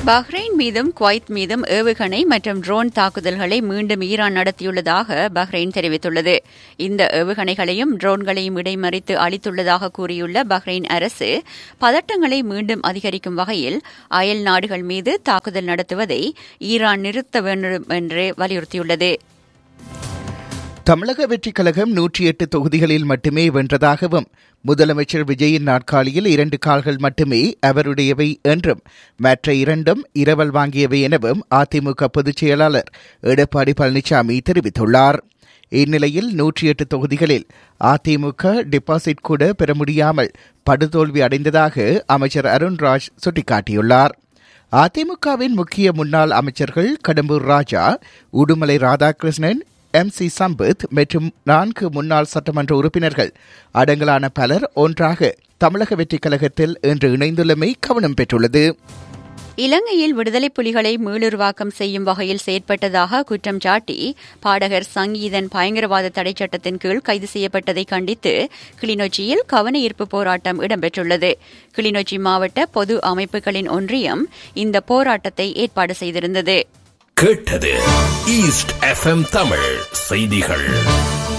Bahrain மீதும் Kuwait மீதும் ஏவுகணை மற்றும் ட்ரோன் தாக்குதல்களை மீண்டும் ஈரான் நடத்தியுள்ளதாக பஹ்ரைன் தெரிவித்துள்ளது இந்த ஏவுகணைகளையும் ட்ரோன்களையும் இடைமறித்து அளித்துள்ளதாக கூறியுள்ள பஹ்ரைன் அரசு பதட்டங்களை மீண்டும் அதிகரிக்கும் வகையில் அயல் நாடுகள் மீது தாக்குதல் நடத்துவதை ஈரான் நிறுத்த வேண்டும் என்று வலியுறுத்தியுள்ளது தமிழக வெற்றிக் கழகம் நூற்றி எட்டு தொகுதிகளில் மட்டுமே வென்றதாகவும் முதலமைச்சர் விஜயின் நாற்காலியில் இரண்டு கால்கள் மட்டுமே அவருடையவை என்றும் மற்ற இரண்டும் இரவல் வாங்கியவை எனவும் அதிமுக பொதுச் செயலாளர் எடப்பாடி பழனிசாமி தெரிவித்துள்ளார் இந்நிலையில் நூற்றி எட்டு தொகுதிகளில் அதிமுக டெபாசிட் கூட பெற முடியாமல் படுதோல்வி அடைந்ததாக அமைச்சர் அருண்ராஜ் சுட்டிக்காட்டியுள்ளார் அதிமுகவின் முக்கிய முன்னாள் அமைச்சர்கள் கடம்பூர் ராஜா உடுமலை ராதாகிருஷ்ணன் எம் சி சம்பத் மற்றும் நான்கு முன்னாள் சட்டமன்ற உறுப்பினர்கள் அடங்கலான பலர் ஒன்றாக தமிழக வெற்றிக் கழகத்தில் இன்று இணைந்துள்ளமை கவனம் பெற்றுள்ளது இலங்கையில் விடுதலை புலிகளை மீளுருவாக்கம் செய்யும் வகையில் செயற்பட்டதாக குற்றம் சாட்டி பாடகர் சங்கீதன் பயங்கரவாத தடை சட்டத்தின் கீழ் கைது செய்யப்பட்டதை கண்டித்து கிளிநொச்சியில் கவன ஈர்ப்பு போராட்டம் இடம்பெற்றுள்ளது கிளிநொச்சி மாவட்ட பொது அமைப்புகளின் ஒன்றியம் இந்த போராட்டத்தை ஏற்பாடு செய்திருந்தது கேட்டது ஈஸ்ட் எஃப்எம் தமிழ் செய்திகள்